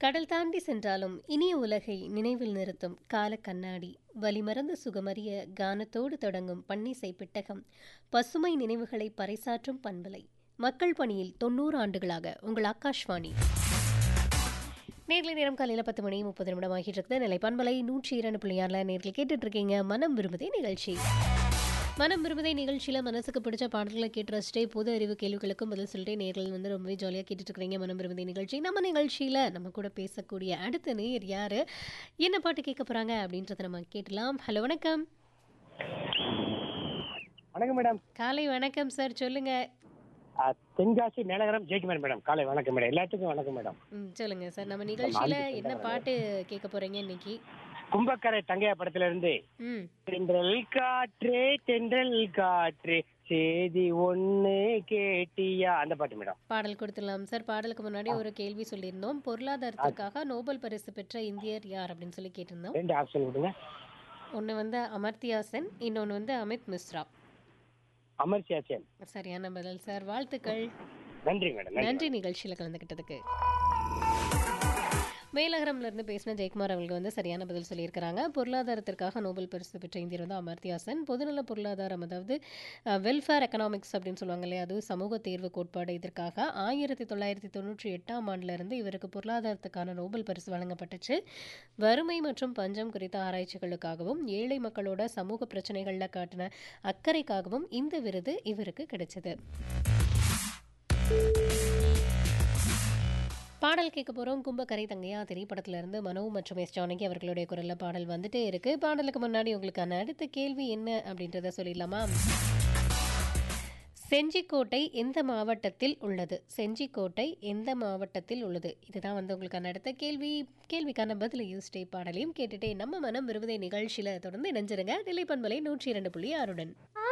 கடல் தாண்டி சென்றாலும் இனிய உலகை நினைவில் நிறுத்தும் கால கண்ணாடி வலிமறந்து சுகமறிய கானத்தோடு தொடங்கும் பன்னிசை பெட்டகம் பசுமை நினைவுகளை பறைசாற்றும் பண்பலை மக்கள் பணியில் தொண்ணூறு ஆண்டுகளாக உங்கள் ஆகாஷ்வாணி நேர்களை நேரம் காலையில் பத்து மணி முப்பது நிமிடம் ஆகிட்டு இருக்குது நிலை பண்பலை நூற்றி இரண்டு புள்ளியாரில் நேரில் கேட்டுட்டு இருக்கீங்க மனம் விரும்புதே நிகழ்ச்சி மனம் விரும்புதே நிகழ்ச்சியில் மனசுக்கு பிடிச்ச பாடல்களை கேட்டு ரசிச்சிட்டே பொது அறிவு கேள்விகளுக்கும் பதில் சொல்லிட்டு நேர்கள் வந்து ரொம்பவே ஜாலியாக கேட்டுட்டு இருக்கிறீங்க மனம் விரும்புதே நிகழ்ச்சி நம்ம நிகழ்ச்சியில் நம்ம கூட பேசக்கூடிய அடுத்த நேர் யார் என்ன பாட்டு கேட்க போகிறாங்க அப்படின்றத நம்ம கேட்டலாம் ஹலோ வணக்கம் வணக்கம் மேடம் காலை வணக்கம் சார் சொல்லுங்க ஆ, தென்காசி மேலகரம் ஜெயிக்குமார் மேடம் காலை வணக்கம் மேடம் எல்லாத்துக்கும் வணக்கம் மேடம் ம் சொல்லுங்க சார் நம்ம நிகழ்ச்சியில் என்ன பாட்டு கேட்க போறீங்க இன்னைக்கு கும்பக்கரை தங்கையா படத்துல இருந்து ம் தென்றல் காற்றே தென்றல் காற்றே செய்தி ஒண்ணு கேட்டியா அந்த பாட்டு மேடம் பாடல் கொடுத்துடலாம் சார் பாடலுக்கு முன்னாடி ஒரு கேள்வி சொல்லியிருந்தோம் பொருளாதாரத்திற்காக நோபல் பரிசு பெற்ற இந்தியர் யார் அப்படின்னு சொல்லி கேட்டிருந்தோம் ரெண்டு ஆப்ஷன் கொடுங்க ஒன்று வந்து அமர்த்தியா சென் இன்னொன்று வந்து அமித் மிஸ்ரா அமர்சியா சேன் சரியான பதில் சார் வாழ்த்துக்கள் நன்றி மேடம் நன்றி நன்றி நிகழ்ச்சியில் கலந்துக்கிட்டதுக்கு மேலகரம்ல இருந்து பேசின ஜெயக்குமார் அவங்களுக்கு வந்து சரியான பதில் சொல்லியிருக்கிறாங்க பொருளாதாரத்திற்காக நோபல் பரிசு பெற்ற இந்தியர் வந்து அமர்த்தியாசன் பொதுநல பொருளாதாரம் அதாவது வெல்ஃபேர் எக்கனாமிக்ஸ் அப்படின்னு சொல்லுவாங்க இல்லையா அது சமூக தேர்வு கோட்பாடு இதற்காக ஆயிரத்தி தொள்ளாயிரத்தி தொண்ணூற்றி எட்டாம் ஆண்டுல இருந்து இவருக்கு பொருளாதாரத்துக்கான நோபல் பரிசு வழங்கப்பட்டுச்சு வறுமை மற்றும் பஞ்சம் குறித்த ஆராய்ச்சிகளுக்காகவும் ஏழை மக்களோட சமூக பிரச்சனைகளில் காட்டின அக்கறைக்காகவும் இந்த விருது இவருக்கு கிடைச்சது பாடல் கேட்க போகிறோம் கும்பக்கரை தங்கையா திரைப்படத்துல இருந்து மனோ மற்றும் எஸ் ஜானகி அவர்களுடைய குரலில் பாடல் வந்துட்டே இருக்கு பாடலுக்கு முன்னாடி உங்களுக்கான அடுத்த கேள்வி என்ன அப்படின்றத சொல்லிடலாமா செஞ்சிக்கோட்டை எந்த மாவட்டத்தில் உள்ளது செஞ்சிக்கோட்டை எந்த மாவட்டத்தில் உள்ளது இதுதான் வந்து உங்களுக்கான அடுத்த கேள்வி கேள்விக்கான பதில் யூஸ்டே பாடலையும் கேட்டுட்டே நம்ம மனம் விரும்புதை நிகழ்ச்சியில் தொடர்ந்து இணைஞ்சிருங்க நிலைப்பண்பலை நூற்றி இரண்டு புள்ளி ஆறுடன்